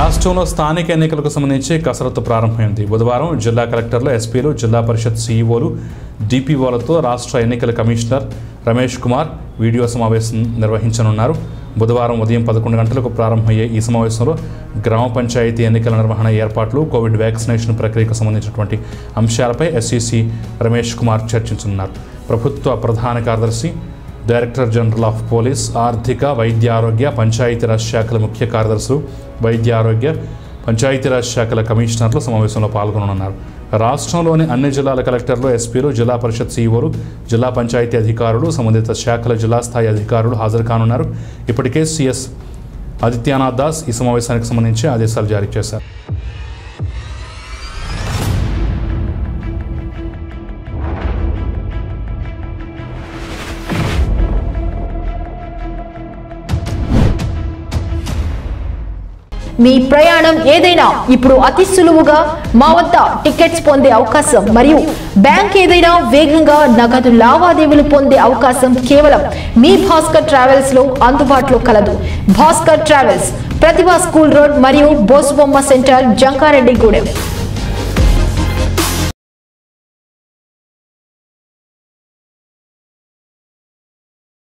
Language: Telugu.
రాష్ట్రంలో స్థానిక ఎన్నికలకు సంబంధించి కసరత్తు ప్రారంభమైంది బుధవారం జిల్లా కలెక్టర్లు ఎస్పీలు జిల్లా పరిషత్ సీఈఓలు డిపిఓలతో రాష్ట్ర ఎన్నికల కమిషనర్ రమేష్ కుమార్ వీడియో సమావేశం నిర్వహించనున్నారు బుధవారం ఉదయం పదకొండు గంటలకు ప్రారంభమయ్యే ఈ సమావేశంలో గ్రామ పంచాయతీ ఎన్నికల నిర్వహణ ఏర్పాట్లు కోవిడ్ వ్యాక్సినేషన్ ప్రక్రియకు సంబంధించినటువంటి అంశాలపై ఎస్సీసీ రమేష్ కుమార్ చర్చించనున్నారు ప్రభుత్వ ప్రధాన కార్యదర్శి డైరెక్టర్ జనరల్ ఆఫ్ పోలీస్ ఆర్థిక వైద్య ఆరోగ్య పంచాయతీరాజ్ శాఖల ముఖ్య కార్యదర్శులు వైద్య ఆరోగ్య పంచాయతీరాజ్ శాఖల కమిషనర్లు సమావేశంలో పాల్గొననున్నారు రాష్ట్రంలోని అన్ని జిల్లాల కలెక్టర్లు ఎస్పీలు జిల్లా పరిషత్ సీఈఓలు జిల్లా పంచాయతీ అధికారులు సంబంధిత శాఖల జిల్లా స్థాయి అధికారులు హాజరు కానున్నారు ఇప్పటికే సీఎస్ ఆదిత్యనాథ్ దాస్ ఈ సమావేశానికి సంబంధించి ఆదేశాలు జారీ చేశారు మీ ప్రయాణం ఏదైనా ఇప్పుడు అతి సులువుగా మా వద్ద టికెట్స్ పొందే అవకాశం మరియు బ్యాంక్ ఏదైనా వేగంగా నగదు లావాదేవీలు పొందే అవకాశం కేవలం మీ భాస్కర్ ట్రావెల్స్ లో అందుబాటులో కలదు Bhaskar travels Pratibha school road మరియు బోసుబొమ్మ సెంటర్ జంకారెడ్డిగూడెం